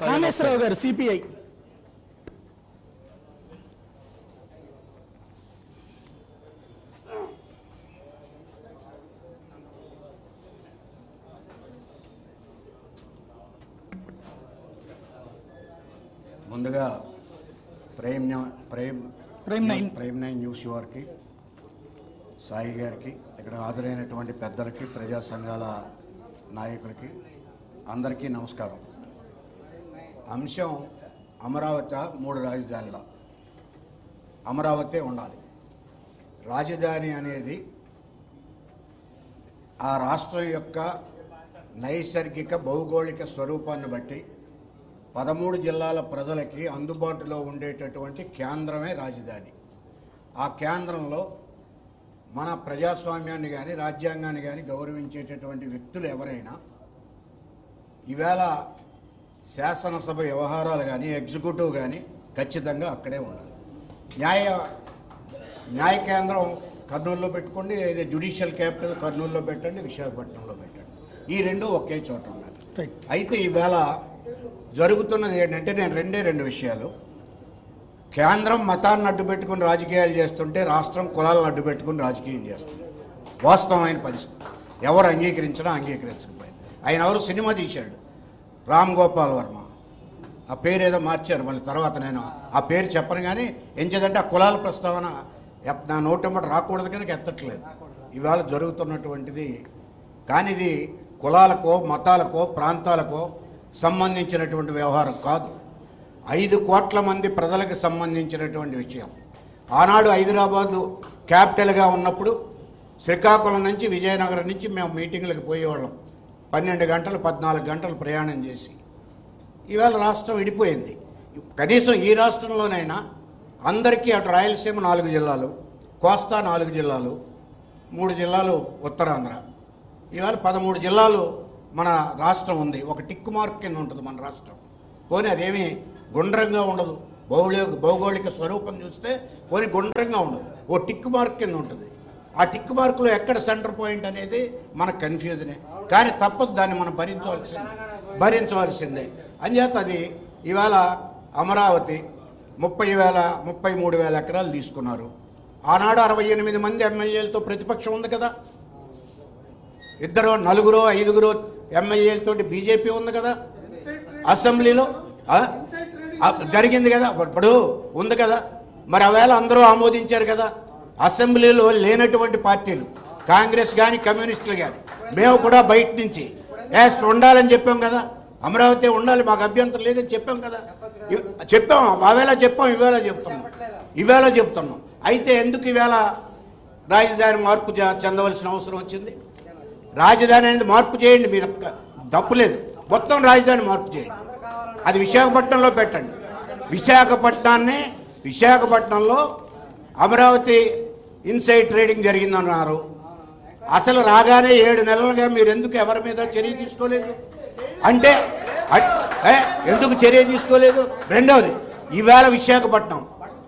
కామేశ్వరరావు గారు సిపిఐ ముందుగా Prem new- Prem Prem nine. Prem nine news వారికి సాయి గారికి ఇక్కడ హాజరైనటువంటి పెద్దలకి ప్రజా సంఘాల నాయకులకి అందరికీ నమస్కారం అంశం అమరావతి మూడు రాజధానుల అమరావతి ఉండాలి రాజధాని అనేది ఆ రాష్ట్రం యొక్క నైసర్గిక భౌగోళిక స్వరూపాన్ని బట్టి పదమూడు జిల్లాల ప్రజలకి అందుబాటులో ఉండేటటువంటి కేంద్రమే రాజధాని ఆ కేంద్రంలో మన ప్రజాస్వామ్యాన్ని కానీ రాజ్యాంగాన్ని కానీ గౌరవించేటటువంటి వ్యక్తులు ఎవరైనా ఈవేళ శాసనసభ వ్యవహారాలు కానీ ఎగ్జిక్యూటివ్ కానీ ఖచ్చితంగా అక్కడే ఉండాలి న్యాయ న్యాయ కేంద్రం కర్నూలులో పెట్టుకోండి లేదా జ్యుడిషియల్ క్యాపిటల్ కర్నూలులో పెట్టండి విశాఖపట్నంలో పెట్టండి ఈ రెండు ఒకే చోట ఉండాలి రైట్ అయితే ఈవేళ జరుగుతున్నది ఏంటంటే నేను రెండే రెండు విషయాలు కేంద్రం మతాన్ని అడ్డు పెట్టుకుని రాజకీయాలు చేస్తుంటే రాష్ట్రం కులాలను అడ్డు పెట్టుకుని రాజకీయం చేస్తుంది వాస్తవమైన పరిస్థితి ఎవరు అంగీకరించినా అంగీకరించకపోయినా ఆయన ఎవరు సినిమా తీశాడు రామ్ గోపాల్ వర్మ ఆ పేరు ఏదో మార్చారు మళ్ళీ తర్వాత నేను ఆ పేరు చెప్పను కానీ ఏం చేద్దంటే ఆ కులాల ప్రస్తావన ఎత్- నా నోటమ్మట రాకూడదు కనుక ఎత్తట్లేదు ఇవాళ జరుగుతున్నటువంటిది కానీ ఇది కులాలకో మతాలకో ప్రాంతాలకో సంబంధించినటువంటి వ్యవహారం కాదు ఐదు కోట్ల మంది ప్రజలకు సంబంధించినటువంటి విషయం ఆనాడు హైదరాబాదు క్యాపిటల్గా ఉన్నప్పుడు శ్రీకాకుళం నుంచి విజయనగరం నుంచి మేము మీటింగ్లకు పోయేవాళ్ళం పన్నెండు గంటలు పద్నాలుగు గంటలు ప్రయాణం చేసి ఇవాళ రాష్ట్రం విడిపోయింది కనీసం ఈ రాష్ట్రంలోనైనా అందరికీ అటు రాయలసీమ నాలుగు జిల్లాలు కోస్తా నాలుగు జిల్లాలు మూడు జిల్లాలు ఉత్తరాంధ్ర ఇవాళ పదమూడు జిల్లాలు మన రాష్ట్రం ఉంది ఒక టిక్ మార్క్ కింద ఉంటుంది మన రాష్ట్రం పోనీ అదేమీ గుండ్రంగా ఉండదు భౌగోళిక భౌగోళిక స్వరూపం చూస్తే పోనీ గుండ్రంగా ఉండదు ఓ టిక్ మార్క్ కింద ఉంటుంది ఆ టిక్ మార్కులో ఎక్కడ సెంటర్ పాయింట్ అనేది మనకు కన్ఫ్యూజనే కానీ తప్పదు దాన్ని మనం భరించవలసిందే భరించవలసిందే అంచేత అది ఇవాళ అమరావతి ముప్పై వేల ముప్పై మూడు వేల ఎకరాలు తీసుకున్నారు ఆనాడు అరవై ఎనిమిది మంది ఎమ్మెల్యేలతో ప్రతిపక్షం ఉంది కదా ఇద్దరు నలుగురు ఐదుగురు ఎమ్మెల్యేలతోటి బీజేపీ ఉంది కదా అసెంబ్లీలో ఆ? ఆ, జరిగింది కదా ఇప్పుడు ఉంది కదా మరి ఆవేళ అందరూ ఆమోదించారు కదా అసెంబ్లీలో లేనటువంటి పార్టీలు కాంగ్రెస్ కానీ కమ్యూనిస్టులు కానీ మేము కూడా బయట నుంచి ఎస్ ఉండాలని చెప్పాం కదా అమరావతి ఉండాలి మాకు అభ్యంతరం లేదని చెప్పాం కదా ఇవ్- చెప్పాం ఆవేళ చెప్పాం ఇవేళ చెప్తున్నాం ఇవేళ చెప్తున్నాం అయితే ఎందుకు ఈవేళ రాజధాని మార్పు చే- చెందవలసిన అవసరం వచ్చింది రాజధాని అనేది మార్పు చేయండి మీరు ఒక్క- తప్పులేదు మొత్తం రాజధాని మార్పు చేయండి అది విశాఖపట్నంలో పెట్టండి విశాఖపట్నాన్ని విశాఖపట్నంలో అమరావతి ఇన్సైడ్ ట్రేడింగ్ జరిగిందన్నారు అసలు రాగానే ఏడు నెలలుగా మీరు ఎందుకు ఎవరి మీద చర్య తీసుకోలేదు అంటే అట్- ఏ, ఎందుకు చర్య తీసుకోలేదు రెండవది ఈవేళ విశాఖపట్నం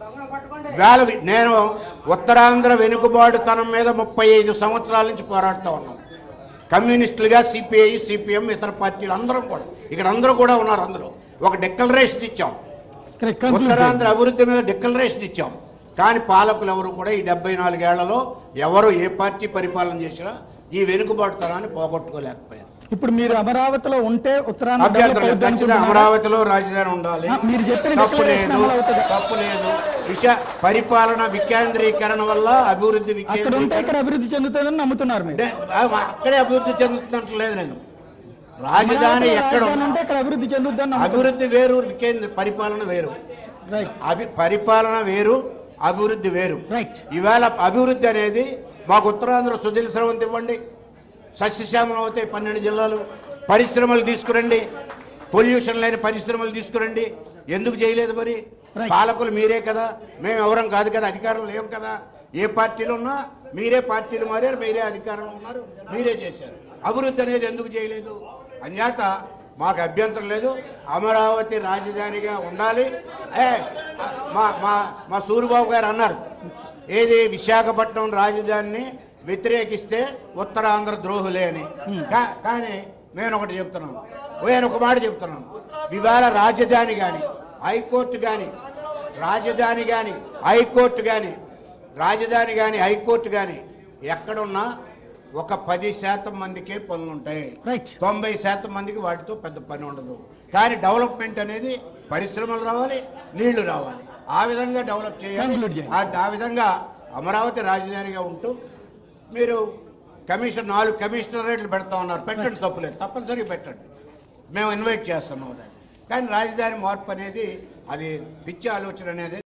వేల వి- నేను ఉత్తరాంధ్ర వెనుకబాటుతనం మీద ముప్పై ఐదు సంవత్సరాల నుంచి పోరాడుతూ ఉన్నాం కమ్యూనిస్టులుగా సిపిఐ సిపిఎం ఇతర పార్టీలు అందరం కూడా ఇక్కడ అందరూ కూడా ఉన్నారు అందులో ఒక డిక్లరేషన్ ఇచ్చాం కరెక్ట్ కన్క్లూడ్ చేయండి. ఉత్తరాంధ్ర అభివృద్ధి మీద డిక్లరేషన్ ఇచ్చాం కానీ పాలకులు ఎవరు కూడా ఈ డెబ్బై నాలుగేళ్లలో ఎవరు ఏ పార్టీ పరిపాలన చేసినా ఈ వెనుకబాటుతనాన్ని పోగొట్టుకోలేకపోయారు ఇప్పుడు మీరు అమరావతిలో ఉంటే ఉత్తరాంధ్ర డెవలప్ అభ్యంతరం అవుద్ది ఖచ్చితంగా అనుకుంటున్నారా? అమరావతిలో రాజధాని ఉండాలి ఆ, మీరు చెప్పిన తప్పు declaration లేదు అమలు అవుతుందా? తప్పు లేదు విష పరిపాలన వికేంద్రీకరణ వల్ల అభివృద్ధి అక్కడ ఉంటే వికేంద్రీకరణ ఇక్కడ అభివృద్ధి చెందుతుందని నమ్ముతున్నారు మీరు అంటే, ఆ, అక్కడే అభివృద్ధి చెందుతున్నట్టు లేదు నేను రాజధాని అమరావతిలో ఎక్కడ రాజధాని ఉంటే ఇక్కడ అభివృద్ధి చెందుద్దని నమ్ముతున్నారు అభివృద్ధి వేరు వికేంద్ర పరిపాలన వేరు రైట్ అభి పరిపాలన వేరు అభివృద్ధి వేరు Right. ఈవేళ అభివృద్ధి అనేది మాకు ఉత్తరాంధ్ర సుజల స్రవంతి ఇవ్వండి సస్యశ్యామలం అవుతాయి పన్నెండు జిల్లాలు పరిశ్రమలు తీసుకురండి పొల్యూషన్ లేని పరిశ్రమలు తీసుకురండి ఎందుకు చేయలేదు మరి Right. పాలకులు మీరే కదా మేము ఎవరం కాదు కదా అధికారం లేవు కదా ఏ పార్టీలు ఉన్నా మీరే పార్టీలు మారారు మీరే అధికారంలో ఉన్నారు మీరే చేశారు అభివృద్ధి అనేది ఎందుకు చేయలేదు అంచేత మాకు అభ్యంతరం లేదు అమరావతి రాజధానిగా ఉండాలి ఏ మా మా మా సూరిబాబు గారు అన్నారు ఏది విశాఖపట్నం రాజధానిని వ్యతిరేకిస్తే ఉత్తరాంధ్ర ద్రోహులే అని కా- కానీ నేను ఒకటి చెప్తున్నాను నేను ఒక మాట చెప్తున్నాను ఇవాళ రాజధాని కానీ హైకోర్టు కానీ రాజధాని కానీ హైకోర్టు కానీ రాజధాని కానీ హైకోర్టు కానీ ఎక్కడున్నా ఒక పది శాతం మందికే పనులు ఉంటాయి Right. తొంభై శాతం మందికి వాటితో పెద్ద పని ఉండదు కానీ డెవలప్మెంట్ అనేది పరిశ్రమలు రావాలి నీళ్లు రావాలి ఆ విధంగా డెవలప్ చేయాలి Conclude చేయండి. ఆ- ఆ విధంగా అమరావతి రాజధానిగా ఉంటూ మీరు కమిషన్ నాలుగు కమిషనరేట్లు పెడతా ఉన్నారు పెట్టండి తప్పులేదు తప్పనిసరిగా పెట్టండి మేము ఇన్వైట్ చేస్తున్నాం దాన్ని కానీ రాజధాని మార్పు అనేది అది పిచ్చి ఆలోచన అనేది